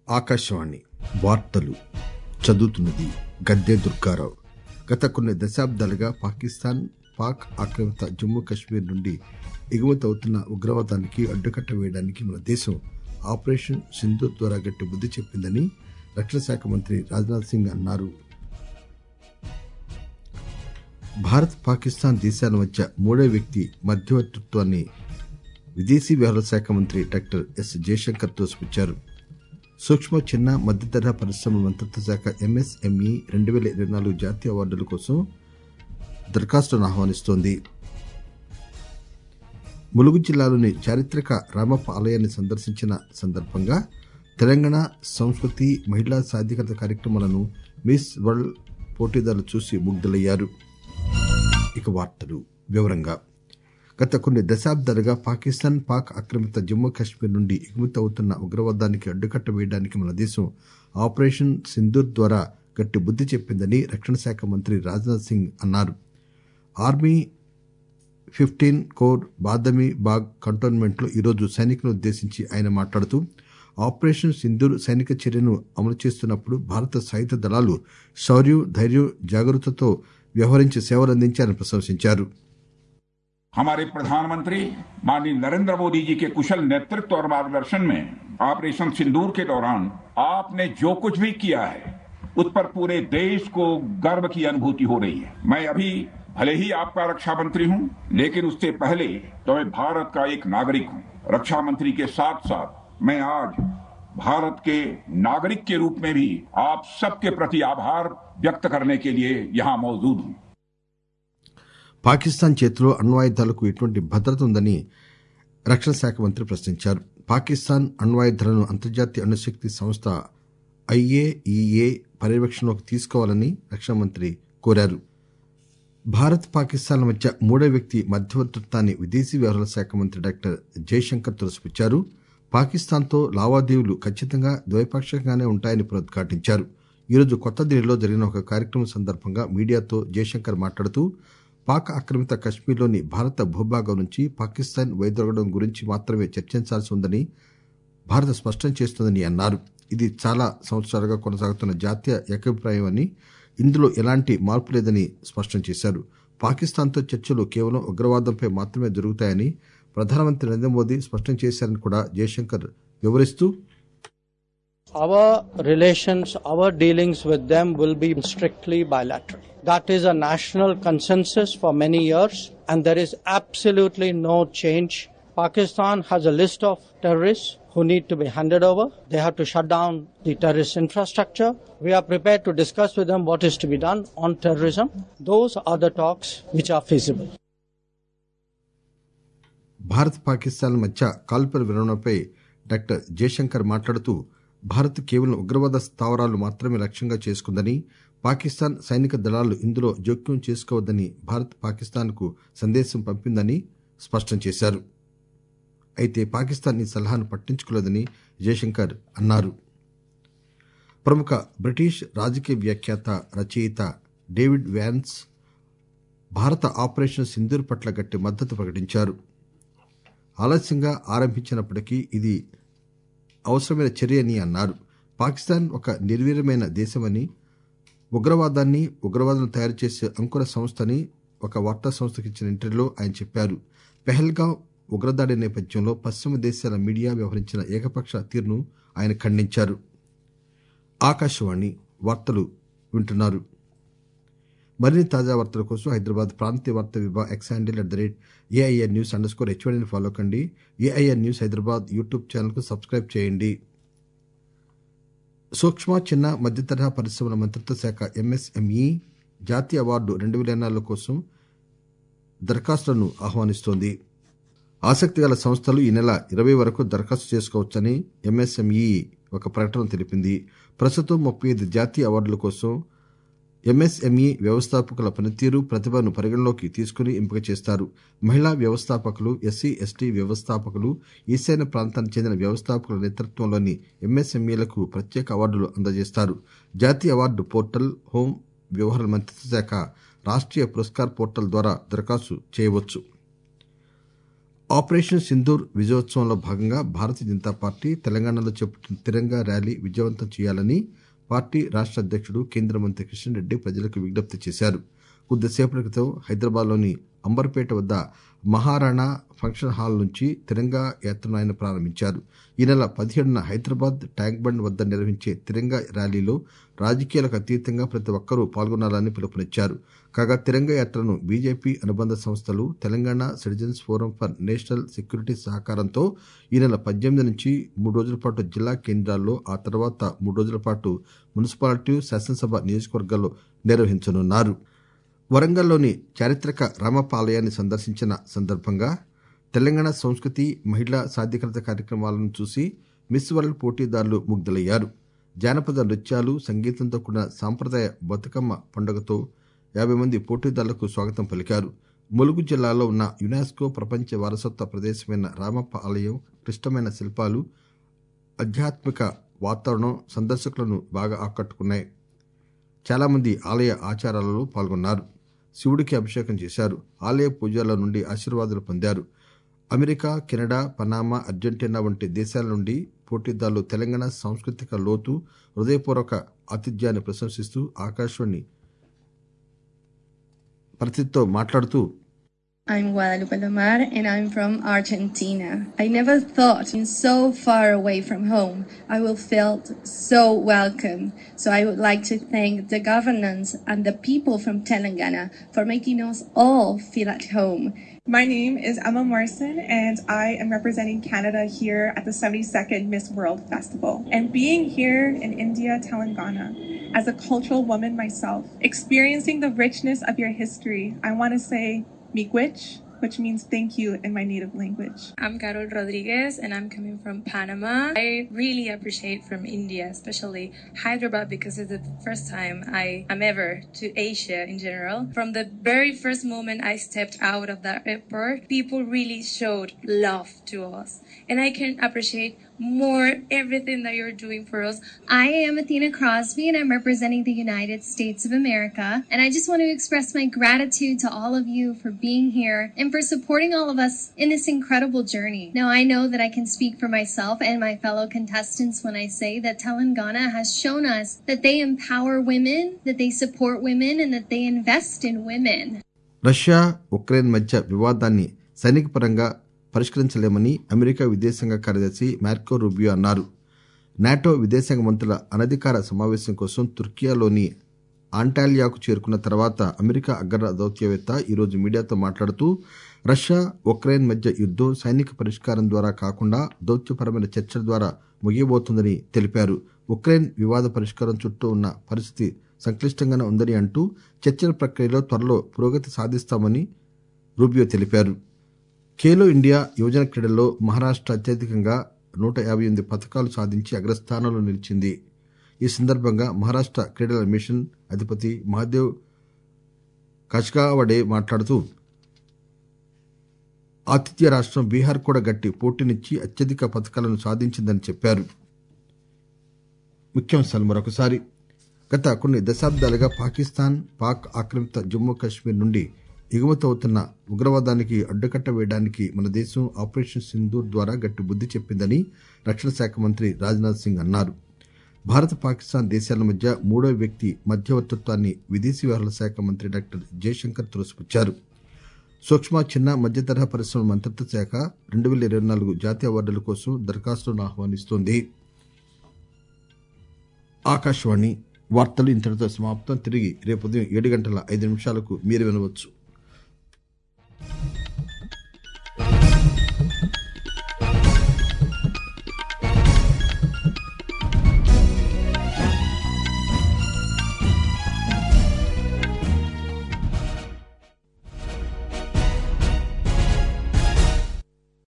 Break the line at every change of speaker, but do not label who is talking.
ఆకాశవాణి వార్తలు చదువుతున్నది గద్దె దుర్గారావు గత కొన్ని దశాబ్దాలుగా పాకిస్తాన్ పాక్ ఆక్రమిత జమ్మూ కశ్మీర్ నుండి ఎగుమతి అవుతున్న ఉగ్రవాదానికి అడ్డుకట్ట వేయడానికి మన దేశం ఆపరేషన్ సింధూర్ ద్వారా గట్టి బుద్ధి చెప్పిందని రక్షణ శాఖ మంత్రి రాజ్నాథ్ సింగ్ అన్నారు భారత్ పాకిస్తాన్ దేశాల మధ్య మూడో వ్యక్తి మధ్యవర్తిత్వాన్ని విదేశీ వ్యవహారాల శాఖ మంత్రి డాక్టర్ ఎస్ జయశంకర్ తోసిపుచ్చారు సూక్ష్మ చిన్న మధ్యతరహా పరిశ్రమల మంత్రిత్వ శాఖ ఎంఎస్ఎంఈ రెండు వేల ఇరవై నాలుగు జాతీయ అవార్డుల కోసం దరఖాస్తులను ఆహ్వానిస్తోంది ములుగు జిల్లాలోని చారిత్రక రామప్ప ఆలయాన్ని సందర్శించిన సందర్భంగా తెలంగాణ సంస్కృతి మహిళా సాధికారత కార్యక్రమాలను మిస్ వరల్డ్ పోటీదారులు చూసి ముగ్ధులయ్యారు ఇక వార్తలు వివరంగా గత కొన్ని దశాబ్దాలుగా పాకిస్తాన్ పాక్ ఆక్రమిత జమ్మూ కశ్మీర్ నుండి ఎగుమతి అవుతున్న ఉగ్రవాదానికి అడ్డుకట్ట వేయడానికి మన దేశం ఆపరేషన్ సింధూర్ ద్వారా గట్టి బుద్ధి చెప్పిందని రక్షణ శాఖ మంత్రి రాజ్నాథ్ సింగ్ అన్నారు army fifteen corps Badami Bagh కంటోన్మెంట్లో ఈరోజు సైనికులను ఉద్దేశించి ఆయన మాట్లాడుతూ ఆపరేషన్ సింధూర్ సైనిక చర్యను అమలు చేస్తున్నప్పుడు భారత సాయుధ దళాలు శౌర్యం ధైర్యం జాగరూకతతో వ్యవహరించి సేవలందించారని ప్రశంసించారు
हमारे प्रधानमंत्री माननीय नरेंद्र मोदी जी के कुशल नेतृत्व और मार्गदर्शन में ऑपरेशन सिंदूर के दौरान आपने जो कुछ भी किया है उस पर पूरे देश को गर्व की अनुभूति हो रही है मैं अभी भले ही आपका रक्षा मंत्री हूं लेकिन उससे पहले तो मैं भारत का एक नागरिक हूं रक्षा मंत्री के साथ साथ मैं आज भारत के नागरिक के रूप में भी आप सबके प्रति आभार व्यक्त करने के लिए यहां मौजूद हूं
పాకిస్తాన్ చేతిలో అణ్వాయుధాలకు ఎటువంటి భద్రత ఉందని రక్షణ శాఖ మంత్రి ప్రశ్నించారు పాకిస్తాన్ అణ్వాయుధాలను అంతర్జాతీయ అణుశక్తి సంస్థ ఐఏఈఏ పర్యవేక్షణలోకి తీసుకోవాలని రక్షణ మంత్రి కోరారు భారత్ పాకిస్తాన్ల మధ్య మూడో వ్యక్తి మధ్యవర్తిత్వాన్ని విదేశీ వ్యవహారాల శాఖ మంత్రి డాక్టర్ జయశంకర్ తోసిపుచ్చారు పాకిస్తాన్తో లావాదేవీలు ఖచ్చితంగా ద్వైపాక్షికంగానే ఉంటాయని పునరుద్ఘాటించారు ఈరోజు కొత్త ఢిల్లీలో జరిగిన ఒక కార్యక్రమం సందర్భంగా మీడియాతో జయశంకర్ మాట్లాడుతూ పాక్ ఆక్రమిత కశ్మీర్లోని భారత భూభాగం నుంచి పాకిస్తాన్ వైదొలగడం గురించి మాత్రమే చర్చించాల్సి ఉందని భారత్ స్పష్టం చేస్తోందని అన్నారు ఇది చాలా సంవత్సరాలుగా కొనసాగుతున్న జాతీయ ఏకాభిప్రాయం అని ఇందులో ఎలాంటి మార్పు లేదని స్పష్టం చేశారు పాకిస్తాన్తో చర్చలు కేవలం ఉగ్రవాదంపై మాత్రమే జరుగుతాయని ప్రధానమంత్రి నరేంద్ర మోదీ స్పష్టం చేశారని కూడా జయశంకర్ వివరిస్తూ
Our relations, our dealings with them will be strictly bilateral. That is a national consensus for many years, and there is absolutely no change. Pakistan has a list of terrorists who need to be handed over. They have to shut down the terrorist infrastructure. We are prepared to discuss with them what is to be done on terrorism. Those are the talks which are feasible.
Bharat పాకిస్తాన్ల మధ్య కాల్పుల విరమణపై doctor Jayashankar మాట్లాడుతూ భారత్ కేవలం ఉగ్రవాద స్థావరాలు మాత్రమే లక్ష్యంగా చేసుకుందని పాకిస్తాన్ సైనిక దళాలు ఇందులో జోక్యం చేసుకోవద్దని భారత్ పాకిస్తాన్కు సందేశం పంపిందని స్పష్టం చేశారు అయితే పాకిస్తాన్ ఈ సలహాను పట్టించుకోలేదని జయశంకర్ అన్నారు ప్రముఖ బ్రిటిష్ రాజకీయ వ్యాఖ్యాత రచయిత డేవిడ్ వ్యాన్స్ భారత ఆపరేషన్ సింధూర్ పట్ల గట్టి మద్దతు ప్రకటించారు ఆలస్యంగా ఆరంభించినప్పటికీ ఇది అవసరమైన చర్య అని అన్నారు పాకిస్తాన్ ఒక నిర్వీర్యమైన దేశమని ఉగ్రవాదాన్ని ఉగ్రవాదులను తయారు చేసే అంకుర సంస్థని ఒక వార్తా సంస్థకు ఇచ్చిన ఇంటర్వ్యూలో ఆయన చెప్పారు పెహల్గాం ఉగ్రదాడి నేపథ్యంలో పశ్చిమ దేశాల మీడియా వ్యవహరించిన ఏకపక్ష తీరును ఆయన ఖండించారు ఆకాశవాణి వార్తలు వింటున్నారు మరిన్ని తాజా వార్తల కోసం హైదరాబాద్ ప్రాంతీయ వార్తా విభాగం X handle at the rate AIR news underscore హెచ్వైడీని ఫాలో కండి ఏఐఆర్ న్యూస్ హైదరాబాద్ యూట్యూబ్ ఛానల్కు సబ్స్క్రైబ్ చేయండి సూక్ష్మ చిన్న మధ్యతరహా పరిశ్రమల మంత్రిత్వ శాఖ ఎంఎస్ఎంఈ జాతీయ అవార్డు రెండు వేల నాలుగు కోసం దరఖాస్తులను ఆహ్వానిస్తోంది ఆసక్తి గల సంస్థలు ఈ నెల ఇరవై వరకు దరఖాస్తు చేసుకోవచ్చని ఎంఎస్ఎంఈ ఒక ప్రకటన తెలిపింది ప్రస్తుతం ముప్పై ఐదు జాతీయ అవార్డుల కోసం ఎంఎస్ఎంఈ వ్యవస్థాపకుల పనితీరు ప్రతిభను పరిగణలోకి తీసుకుని ఎంపిక చేస్తారు మహిళా వ్యవస్థాపకులు ఎస్సీ ఎస్టీ వ్యవస్థాపకులు ఈశాన్య ప్రాంతానికి చెందిన వ్యవస్థాపకుల నేతృత్వంలోని ఎంఎస్ఎంఈలకు ప్రత్యేక అవార్డులు అందజేస్తారు జాతీయ అవార్డు పోర్టల్ హోం వ్యవహారాల మంత్రిత్వ శాఖ రాష్ట్రీయ పురస్కార్ పోర్టల్ ద్వారా దరఖాస్తు చేయవచ్చు ఆపరేషన్ సింధూర్ విజయోత్సవంలో భాగంగా భారతీయ జనతా పార్టీ తెలంగాణలో చేపట్టిన తిరంగా ర్యాలీ విజయవంతం చేయాలని పార్టీ రాష్ట్ర అధ్యక్షుడు కేంద్ర మంత్రి కిషన్ రెడ్డి ప్రజలకు విజ్ఞప్తి చేశారు కొద్దిసేపటి క్రితం హైదరాబాద్లోని అంబర్పేట వద్ద మహారాణా ఫంక్షన్ హాల్ నుంచి తిరంగా యాత్రను ఆయన ప్రారంభించారు ఈ నెల పదిహేడున హైదరాబాద్ ట్యాంక్ బండ్ వద్ద నిర్వహించే తిరంగా ర్యాలీలో రాజకీయాలకు అతీతంగా ప్రతి ఒక్కరూ పాల్గొనాలని పిలుపునిచ్చారు కాగా తిరంగా యాత్రను బీజేపీ అనుబంధ సంస్థలు Telangana citizens forum for national security సహకారంతో ఈ నెల పద్దెనిమిది నుంచి మూడు రోజుల పాటు జిల్లా కేంద్రాల్లో ఆ తర్వాత మూడు రోజుల పాటు మున్సిపాలిటీ శాసనసభ నియోజకవర్గాల్లో నిర్వహించనున్నారు వరంగల్లోని చారిత్రక రామప్ప ఆలయాన్ని సందర్శించిన సందర్భంగా తెలంగాణ సంస్కృతి మహిళా సాధికారత కార్యక్రమాలను చూసి మిస్ వరల్డ్ పోటీదారులు ముగ్ధులయ్యారు జానపద నృత్యాలు సంగీతంతో కూడిన సాంప్రదాయ బతుకమ్మ పండుగతో యాభై మంది పోటీదారులకు స్వాగతం పలికారు ములుగు జిల్లాలో ఉన్న యునెస్కో ప్రపంచ వారసత్వ ప్రదేశమైన రామప్ప ఆలయం క్లిష్టమైన శిల్పాలు ఆధ్యాత్మిక వాతావరణం సందర్శకులను బాగా ఆకట్టుకున్నాయి చాలామంది ఆలయ ఆచారాలలో పాల్గొన్నారు శివుడికి అభిషేకం చేశారు ఆలయ పూజల నుండి ఆశీర్వాదాలు పొందారు అమెరికా కెనడా పనామా అర్జెంటీనా వంటి దేశాల నుండి పోటీదారులు తెలంగాణ సాంస్కృతిక లోతు హృదయపూర్వక ఆతిథ్యాన్ని ప్రశంసిస్తూ ఆకాశవాణి ప్రతితో మాట్లాడుతూ
I'm Guadalupe Lomar and I'm from Argentina. I never thought being so far away from home I will feel so welcome. So I would like to thank the governance and the people from Telangana for making us all feel at home.
My name is Emma Morrison, and I am representing Canada here at the 72nd Miss World Festival. And being here in India, Telangana, as a cultural woman myself, experiencing the richness of your history, I want to say miigwech, which means thank you in my native language.
I'm Carol Rodriguez and I'm coming from Panama. I really appreciate from India, especially Hyderabad, because it's the first time I am ever to Asia in general. From the very first moment I stepped out of that airport, people really showed love to us. And I can appreciate more everything that you're doing for us.
I am Athena Crosby and I'm representing the United States of America. And I just want to express my gratitude to all of you for being here and for supporting all of us in this incredible journey. Now, I know that I can speak for myself and my fellow contestants when I say that Telangana has shown us that they empower women, that they support women, and that they invest in women.
Russia Ukraine మధ్య వివాదాన్ని సైనికపరంగా పరిష్కరించలేమని America విదేశాంగ కార్యదర్శి Marco Rubio అన్నారు NATO విదేశాంగ మంత్రుల అనధికార సమావేశం కోసం తుర్కియాలోని ఆంటాలియాకు చేరుకున్న తర్వాత అమెరికా అగ్ర దౌత్యవేత్త ఈరోజు మీడియాతో మాట్లాడుతూ రష్యా ఉక్రెయిన్ మధ్య యుద్దం సైనిక పరిష్కారం ద్వారా కాకుండా దౌత్యపరమైన చర్చల ద్వారా ముగియబోతోందని తెలిపారు ఉక్రెయిన్ వివాద పరిష్కారం చుట్టూ ఉన్న పరిస్థితి సంక్లిష్టంగానే ఉందని అంటూ చర్చల ప్రక్రియలో త్వరలో పురోగతి సాధిస్తామని రూబియో తెలిపారు ఖేలో ఇండియా యువజన క్రీడల్లో మహారాష్ట్ర అత్యధికంగా నూట యాభై ఎనిమిది పథకాలు సాధించి అగ్రస్థానంలో నిలిచింది ఈ సందర్భంగా మహారాష్ట్ర క్రీడల మిషన్ అధిపతి మహాదేవ్ కచ్గావడే మాట్లాడుతూ ఆతిథ్య రాష్ట్రం బీహార్ కూడా గట్టి పోటీనిచ్చి అత్యధిక పథకాలను సాధించిందని చెప్పారు ముఖ్యాంశాలు మరొకసారి గత కొన్ని దశాబ్దాలుగా పాకిస్తాన్ పాక్ ఆక్రమిత జమ్మూ కాశ్మీర్ నుండి ఎగుమతి అవుతున్న ఉగ్రవాదానికి అడ్డుకట్ట వేయడానికి మన దేశం ఆపరేషన్ సింధూర్ ద్వారా గట్టి బుద్ధి చెప్పిందని రక్షణ శాఖ మంత్రి రాజ్నాథ్ సింగ్ అన్నారు భారత పాకిస్తాన్ దేశాల మధ్య మూడో వ్యక్తి మధ్యవర్తిత్వాన్ని విదేశీ వ్యవహారాల శాఖ మంత్రి డాక్టర్ జయశంకర్ తులసిపుచ్చారు సూక్ష్మ చిన్న మధ్య తరహా పరిశ్రమల మంత్రిత్వ శాఖ రెండు వేల ఇరవై నాలుగు జాతీయ అవార్డుల కోసం దరఖాస్తులను ఆహ్వానిస్తోంది ఆకాశవాణి వార్తలు ఇంతటితో సమాప్తం తిరిగి రేపు ఉదయం ఏడు గంటల ఐదు నిమిషాలకు మీరు వినవచ్చు